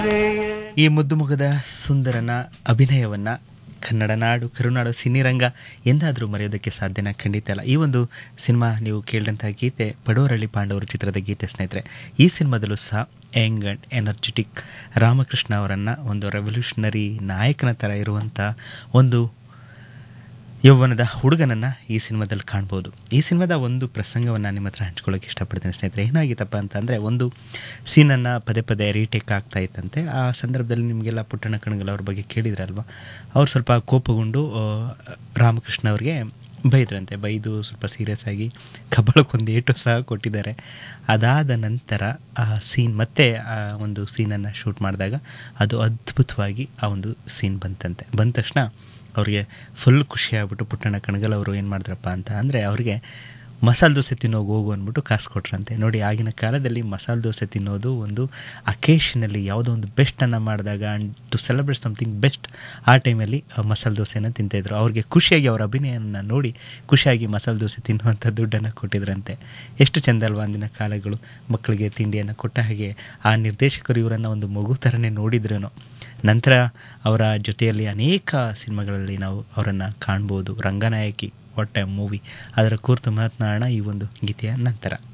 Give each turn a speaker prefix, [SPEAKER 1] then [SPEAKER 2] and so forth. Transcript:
[SPEAKER 1] ಈ ಮುದ್ದು ಮುಖದ ಸುಂದರನ ಅಭಿನಯವನ್ನ ಕನ್ನಡ ನಾಡು ಕರುನಾಡು ಸಿನಿರಂಗ ಎಂದಾದರೂ ಮರೆಯೋದಕ್ಕೆ ಸಾಧ್ಯನ ಖಂಡಿತ ಇಲ್ಲ ಈ ಒಂದು ಸಿನಿಮಾ ನೀವು ಕೇಳಿದಂಥ ಗೀತೆ ಬಡವರಳ್ಳಿ ಪಾಂಡವರು ಚಿತ್ರದ ಗೀತೆ ಸ್ನೇಹಿತರೆ ಈ ಸಿನಿಮಾದಲ್ಲೂ ಸಹ ಯಂಗ್ ಅಂಡ್ ಎನರ್ಜೆಟಿಕ್ ರಾಮಕೃಷ್ಣ ಅವರನ್ನು ಒಂದು ರೆವಲ್ಯೂಷನರಿ ನಾಯಕನ ಥರ ಇರುವಂಥ ಒಂದು ಯೌವನದ ಹುಡುಗನನ್ನು ಈ ಸಿನಿಮಾದಲ್ಲಿ ಕಾಣ್ಬೋದು ಈ ಸಿನಿಮಾದ ಒಂದು ಪ್ರಸಂಗವನ್ನು ನಿಮ್ಮ ಹತ್ರ ಹಂಚ್ಕೊಳ್ಳೋಕೆ ಇಷ್ಟಪಡ್ತೇನೆ ಸ್ನೇಹಿತರೆ ಏನಾಗಿತ್ತಪ್ಪ ಅಂತಂದರೆ ಒಂದು ಸೀನನ್ನು ಪದೇ ಪದೇ ರೀಟೇಕ್ ಆಗ್ತಾ ಇತ್ತಂತೆ ಆ ಸಂದರ್ಭದಲ್ಲಿ ನಿಮಗೆಲ್ಲ ಪುಟ್ಟಣ ಕಣಗಲ್ ಅವ್ರ ಬಗ್ಗೆ ಕೇಳಿದ್ರಲ್ವ ಅವ್ರು ಸ್ವಲ್ಪ ಕೋಪಗೊಂಡು ಆ, ರಾಮಕೃಷ್ಣ ಅವ್ರಿಗೆ ಬೈದ್ರಂತೆ ಬೈದು ಸ್ವಲ್ಪ ಸೀರಿಯಸ್ ಆಗಿ ಕಬ್ಬಳಕ್ಕೊಂದು ಏಟು ಸಹ ಕೊಟ್ಟಿದ್ದಾರೆ ಅದಾದ ನಂತರ ಆ ಸೀನ್ ಮತ್ತೆ ಆ ಒಂದು ಸೀನನ್ನು ಶೂಟ್ ಮಾಡಿದಾಗ ಅದು ಅದ್ಭುತವಾಗಿ ಆ ಒಂದು ಸೀನ್ ಬಂತಂತೆ ಬಂದ ತಕ್ಷಣ ಅವ್ರಿಗೆ ಫುಲ್ ಖುಷಿ ಆಗ್ಬಿಟ್ಟು ಪುಟ್ಟಣ್ಣ ಕಣಗಲ್ ಅವರು ಏನು ಮಾಡಿದ್ರಪ್ಪ ಅಂತ ಅಂದರೆ ಅವ್ರಿಗೆ ಮಸಾಲೆ ದೋಸೆ ತಿನ್ನೋಗಿ ಹೋಗು ಅಂದ್ಬಿಟ್ಟು ಕಾಸು ಕೊಟ್ರಂತೆ ನೋಡಿ ಆಗಿನ ಕಾಲದಲ್ಲಿ ಮಸಾಲೆ ದೋಸೆ ತಿನ್ನೋದು ಒಂದು ಅಕೇಶನಲ್ಲಿ ಯಾವುದೋ ಒಂದು ಬೆಸ್ಟನ್ನು ಮಾಡಿದಾಗ and to celebrate something best ಆ ಟೈಮಲ್ಲಿ ಮಸಾಲೆ ದೋಸೆನ ತಿಂತಾಯಿದ್ರು ಅವ್ರಿಗೆ ಖುಷಿಯಾಗಿ ಅವ್ರ ಅಭಿನಯನ ನೋಡಿ ಖುಷಿಯಾಗಿ ಮಸಾಲೆ ದೋಸೆ ತಿನ್ನುವಂಥ ದುಡ್ಡನ್ನು ಕೊಟ್ಟಿದ್ರಂತೆ ಎಷ್ಟು ಚೆಂದ ಅಲ್ವಾ ಅಂದಿನ ಕಾಲಗಳು ಮಕ್ಕಳಿಗೆ ತಿಂಡಿಯನ್ನು ಕೊಟ್ಟ ಹಾಗೆ ಆ ನಿರ್ದೇಶಕರು ಇವರನ್ನು ಒಂದು ಮಗು ಥರನೇ ನೋಡಿದ್ರೇನೋ ನಂತರ ಅವರ ಜೊತೆಯಲ್ಲಿ ಅನೇಕ ಸಿನಿಮಾಗಳಲ್ಲಿ ನಾವು ಅವರನ್ನು ಕಾಣ್ಬೋದು ರಂಗನಾಯಕಿ ವಾಟ್ ಎ ಮೂವಿ ಅದರ ಕುರಿತು ಮಾತನಾಡೋಣ ಈ ಒಂದು ಗೀತೆಯ ನಂತರ